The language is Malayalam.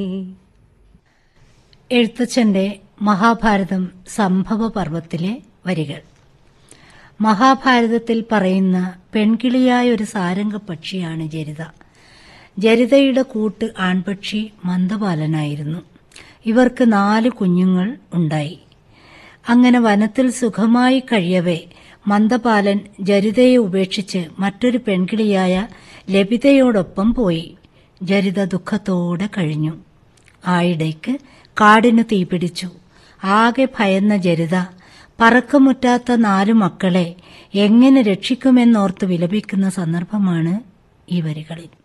എഴുത്തച്ഛന്റെ മഹാഭാരതം സംഭവ പർവത്തിലെ വരികൾ മഹാഭാരതത്തിൽ പറയുന്ന പെൺകിളിയായ ഒരു സാരംഗ പക്ഷിയാണ് ജരിത ജരിതയുടെ കൂട്ട് ആൺപക്ഷി മന്ദപാലനായിരുന്നു ഇവർക്ക് നാല് കുഞ്ഞുങ്ങൾ ഉണ്ടായി അങ്ങനെ വനത്തിൽ സുഖമായി കഴിയവേ മന്ദപാലൻ ജരിതയെ ഉപേക്ഷിച്ച് മറ്റൊരു പെൺകിളിയായ ലഭിതയോടൊപ്പം പോയി ജരിത ദുഃഖത്തോടെ കഴിഞ്ഞു ആയിടയ്ക്ക് കാടിന് തീപിടിച്ചു ആകെ ഭയന്ന ജരിത പറക്കമുറ്റാത്ത നാലു മക്കളെ എങ്ങനെ രക്ഷിക്കുമെന്നോർത്ത് വിലപിക്കുന്ന സന്ദർഭമാണ് ഈ വരികളിൽ